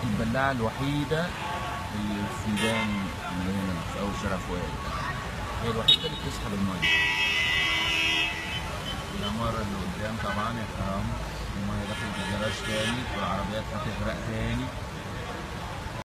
البلاعة الوحيدة اللي في ميدان اللي هنا في أول شارع فؤاد هي الوحيدة اللي بتسحب المية العمارة اللي قدام طبعا يا حرام المية دخلت الجراج تاني والعربيات هتغرق تاني